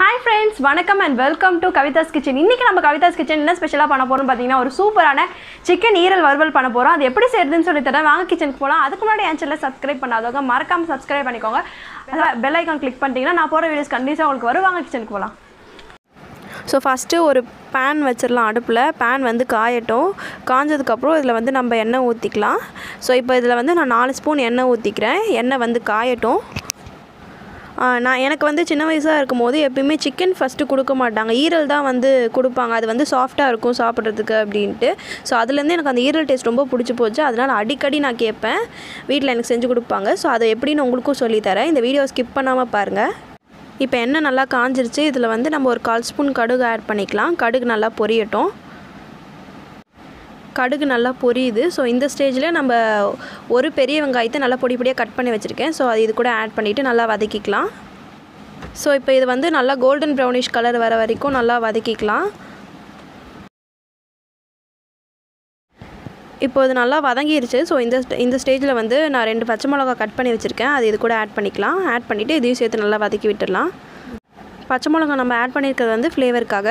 hi friends வணக்கம் and welcome to Kavitha's kitchen இன்றைக்கி நம்ம கவிதாஸ் கிச்சன் என்ன ஸ்பெஷலாக பண்ண போகிறோம் பார்த்தீங்கன்னா ஒரு சூப்பரான சிக்கன் ஈரல் வறுவல் பண்ண போகிறோம் அது எப்படி செய்யறதுன்னு சொல்லி தரேன் வாங்க கிச்சனுக்கு போகலாம் அதுக்கு முன்னாடி என் சேனலை சப்ஸ்கிரைப் பண்ணாதவங்க மறக்காமல் சப்ஸ்கிரைப் பண்ணிக்கோங்க பெல் ஐக்கான் கிளிக் பண்ணிட்டீங்கன்னா நான் போகிற வீடியோஸ் கண்டிப்பாக உங்களுக்கு வரும் வாங்க கிச்சனுக்கு போகலாம் ஸோ ஃபஸ்ட்டு ஒரு பேன் வச்சிடலாம் அடுப்பில் பேன் வந்து காயட்டும் காஞ்சதுக்கப்புறம் இதில் வந்து நம்ம எண்ணெய் ஊற்றிக்கலாம் ஸோ இப்போ இதில் வந்து நான் நாலு ஸ்பூன் எண்ணெய் ஊற்றிக்கிறேன் எண்ணெய் வந்து காயட்டும் ஆ, நான் எனக்கு வந்து சின்ன வயசாக இருக்கும் போது எப்பயுமே சிக்கன் ஃபஸ்ட்டு கொடுக்க மாட்டாங்க ஈரல் தான் வந்து கொடுப்பாங்க அது வந்து சாஃப்டாக இருக்கும் சாப்பிட்றதுக்கு அப்படின்ட்டு ஸோ அதுலேருந்து எனக்கு அந்த ஈரல் டேஸ்ட் ரொம்ப பிடிச்சி போச்சு அதனால் அடிக்கடி நான் கேட்பேன் வீட்டில் எனக்கு செஞ்சு கொடுப்பாங்க ஸோ அதை எப்படின்னு உங்களுக்கும் சொல்லித்தரேன் இந்த வீடியோ ஸ்கிப் பண்ணாமல் பாருங்கள் இப்போ எண்ணெய் நல்லா காஞ்சிருச்சு இதில் வந்து நம்ம ஒரு கால் ஸ்பூன் கடுகு ஆட் பண்ணிக்கலாம் கடுகு நல்லா பொரியட்டும் கடுகு நல்லா பொரியுது ஸோ இந்த ஸ்டேஜில் நம்ம ஒரு பெரிய வெங்காயத்தை நல்லா பொடி பொடியாக கட் பண்ணி வச்சுருக்கேன் ஸோ அது இது கூட ஆட் பண்ணிவிட்டு நல்லா வதக்கிக்கலாம் ஸோ இப்போ இது வந்து நல்லா கோல்டன் ப்ரௌனிஷ் கலர் வர வரைக்கும் நல்லா வதக்கிக்கலாம் இப்போ இது நல்லா வதங்கிருச்சு ஸோ இந்த இந்த ஸ்டேஜில் வந்து நான் ரெண்டு பச்சை மிளகா கட் பண்ணி வச்சுருக்கேன் அது இது கூட ஆட் பண்ணிக்கலாம் ஆட் பண்ணிவிட்டு இதையும் சேர்த்து நல்லா வதக்கி விட்டுடலாம் பச்சை மிளகா நம்ம ஆட் பண்ணியிருக்கிறது வந்து ஃப்ளேவருக்காக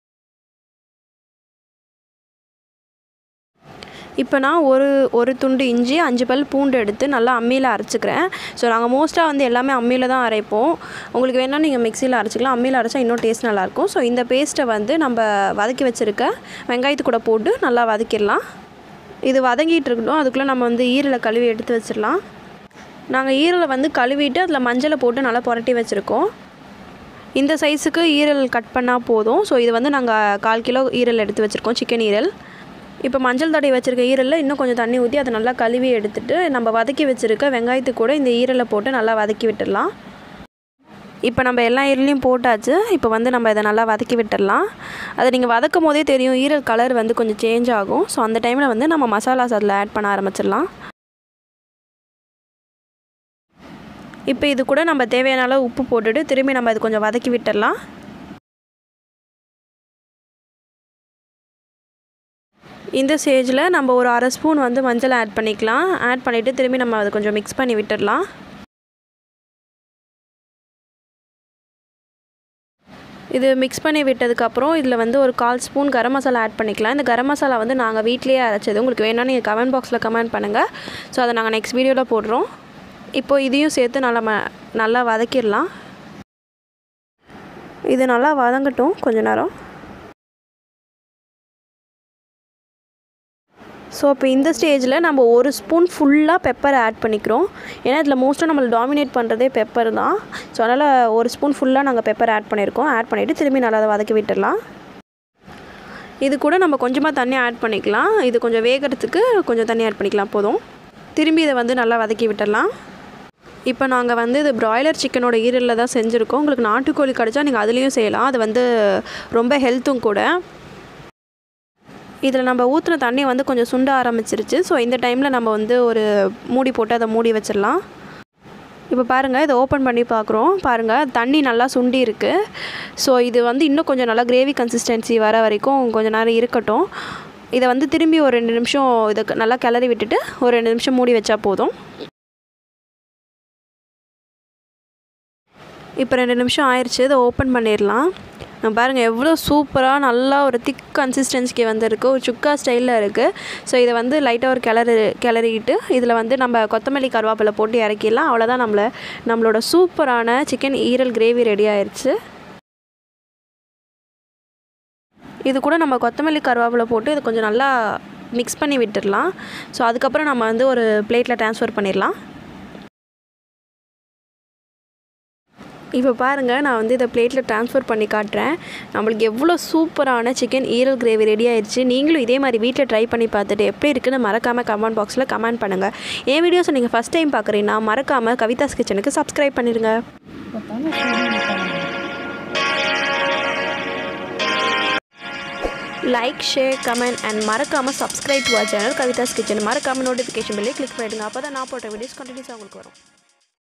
இப்போ நான் ஒரு ஒரு துண்டு இஞ்சி அஞ்சு பல் பூண்டு எடுத்து நல்லா அம்மியில் அரைச்சிக்கிறேன் ஸோ நாங்கள் மோஸ்ட்டாக வந்து எல்லாமே அம்மியில் தான் அரைப்போம் உங்களுக்கு வேணால் நீங்கள் மிக்சியில் அரைச்சிக்கலாம் அம்மியில் அரைச்சா இன்னும் டேஸ்ட் நல்லாயிருக்கும் ஸோ இந்த பேஸ்ட்டை வந்து நம்ம வதக்கி வச்சுருக்க வெங்காயத்து கூட போட்டு நல்லா வதக்கிடலாம் இது வதங்கிட்டு இருக்கட்டும் அதுக்குள்ளே நம்ம வந்து ஈரலை கழுவி எடுத்து வச்சிடலாம் நாங்கள் ஈரலை வந்து கழுவிட்டு அதில் மஞ்சளை போட்டு நல்லா புரட்டி வச்சுருக்கோம் இந்த சைஸுக்கு ஈரல் கட் பண்ணால் போதும் ஸோ இது வந்து நாங்கள் கால் கிலோ ஈரல் எடுத்து வச்சுருக்கோம் சிக்கன் ஈரல் இப்போ மஞ்சள் தடவை வச்சுருக்க ஈரலில் இன்னும் கொஞ்சம் தண்ணி ஊற்றி அதை நல்லா கழுவி எடுத்துட்டு நம்ம வதக்கி வச்சுருக்க வெங்காயத்து கூட இந்த ஈரலை போட்டு நல்லா வதக்கி விட்டுடலாம் இப்போ நம்ம எல்லா ஈரலையும் போட்டாச்சு இப்போ வந்து நம்ம இதை நல்லா வதக்கி விட்டுடலாம் அதை நீங்கள் வதக்கும் போதே தெரியும் ஈரல் கலர் வந்து கொஞ்சம் சேஞ்ச் ஆகும் ஸோ அந்த டைமில் வந்து நம்ம மசாலாஸ் அதில் ஆட் பண்ண ஆரம்பிச்சிடலாம் இப்போ இது கூட நம்ம தேவையான அளவு உப்பு போட்டுட்டு திரும்பி நம்ம இது கொஞ்சம் வதக்கி விட்டுடலாம் இந்த ஸ்டேஜில் நம்ம ஒரு அரை ஸ்பூன் வந்து மஞ்சள் ஆட் பண்ணிக்கலாம் ஆட் பண்ணிவிட்டு திரும்பி நம்ம அதை கொஞ்சம் மிக்ஸ் பண்ணி விட்டுடலாம் இது மிக்ஸ் பண்ணி விட்டதுக்கப்புறம் இதில் வந்து ஒரு கால் ஸ்பூன் கரம் மசாலா ஆட் பண்ணிக்கலாம் இந்த கரம் மசாலா வந்து நாங்கள் வீட்லேயே அரைச்சது உங்களுக்கு வேணால் நீங்கள் கமெண்ட் பாக்ஸில் கமெண்ட் பண்ணுங்கள் ஸோ அதை நாங்கள் நெக்ஸ்ட் வீடியோவில் போடுறோம் இப்போது இதையும் சேர்த்து நல்லா ம நல்லா வதக்கிடலாம் இது நல்லா வதங்கட்டும் கொஞ்ச நேரம் ஸோ இப்போ இந்த ஸ்டேஜில் நம்ம ஒரு ஸ்பூன் ஃபுல்லாக பெப்பர் ஆட் பண்ணிக்கிறோம் ஏன்னா இதில் மோஸ்ட்டாக நம்மளை டாமினேட் பண்ணுறதே பெப்பர் தான் ஸோ அதனால் ஒரு ஸ்பூன் ஃபுல்லாக நாங்கள் பெப்பர் ஆட் பண்ணியிருக்கோம் ஆட் பண்ணிவிட்டு திரும்பி நல்லா அதை வதக்கி விட்டுடலாம் இது கூட நம்ம கொஞ்சமாக தண்ணி ஆட் பண்ணிக்கலாம் இது கொஞ்சம் வேகிறதுக்கு கொஞ்சம் தண்ணி ஆட் பண்ணிக்கலாம் போதும் திரும்பி இதை வந்து நல்லா வதக்கி விட்டுடலாம் இப்போ நாங்கள் வந்து இது பிராய்லர் சிக்கனோட ஈரலில் தான் செஞ்சுருக்கோம் உங்களுக்கு நாட்டுக்கோழி கிடச்சா நீங்கள் அதுலேயும் செய்யலாம் அது வந்து ரொம்ப ஹெல்த்தும் கூட இதில் நம்ம ஊற்றின தண்ணி வந்து கொஞ்சம் சுண்ட ஆரம்பிச்சிருச்சு ஸோ இந்த டைமில் நம்ம வந்து ஒரு மூடி போட்டு அதை மூடி வச்சிடலாம் இப்போ பாருங்கள் இதை ஓப்பன் பண்ணி பார்க்குறோம் பாருங்கள் தண்ணி நல்லா சுண்டி இருக்குது ஸோ இது வந்து இன்னும் கொஞ்சம் நல்லா கிரேவி கன்சிஸ்டன்சி வர வரைக்கும் கொஞ்சம் நேரம் இருக்கட்டும் இதை வந்து திரும்பி ஒரு ரெண்டு நிமிஷம் இதை நல்லா கிளறி விட்டுட்டு ஒரு ரெண்டு நிமிஷம் மூடி வச்சா போதும் இப்போ ரெண்டு நிமிஷம் ஆயிடுச்சு இதை ஓப்பன் பண்ணிடலாம் பாருங்கள் எவ்வளோ சூப்பராக நல்லா ஒரு திக் கன்சிஸ்டன்சிக்கு வந்திருக்கு ஒரு சுக்கா ஸ்டைலில் இருக்குது ஸோ இதை வந்து லைட்டாக ஒரு கிளறு கிளறிட்டு இதில் வந்து நம்ம கொத்தமல்லி கருவேப்பிலை போட்டு இறக்கிடலாம் அவ்வளோதான் நம்மளை நம்மளோட சூப்பரான சிக்கன் ஈரல் கிரேவி ரெடி ஆயிடுச்சு இது கூட நம்ம கொத்தமல்லி கருவேப்பிலை போட்டு இது கொஞ்சம் நல்லா மிக்ஸ் பண்ணி விட்டுடலாம் ஸோ அதுக்கப்புறம் நம்ம வந்து ஒரு பிளேட்டில் ட்ரான்ஸ்ஃபர் பண்ணிடலாம் இப்போ பாருங்கள் நான் வந்து இதை பிளேட்டில் ட்ரான்ஸ்ஃபர் பண்ணி காட்டுறேன் நம்மளுக்கு எவ்வளோ சூப்பரான சிக்கன் ஈரல் கிரேவி ரெடி ஆயிடுச்சு நீங்களும் இதே மாதிரி வீட்டில் ட்ரை பண்ணி பார்த்துட்டு எப்படி இருக்குன்னு மறக்காமல் கமெண்ட் பாக்ஸில் கமெண்ட் பண்ணுங்கள் என் வீடியோஸை நீங்கள் ஃபஸ்ட் டைம் பார்க்குறீங்கன்னா மறக்காமல் கவிதாஸ் கிச்சனுக்கு சப்ஸ்கிரைப் பண்ணிடுங்க லைக் ஷேர் கமெண்ட் அண்ட் மறக்காமல் subscribe to channel Kavitha's kitchen மறக்காமல் நோட்டிஃபிகேஷன் பில்லே கிளிக் பண்ணிடுங்க அப்போ தான் நான் போட்ட வீடியோஸ் கண்டினியூஸாக உங்களுக்கு வரும்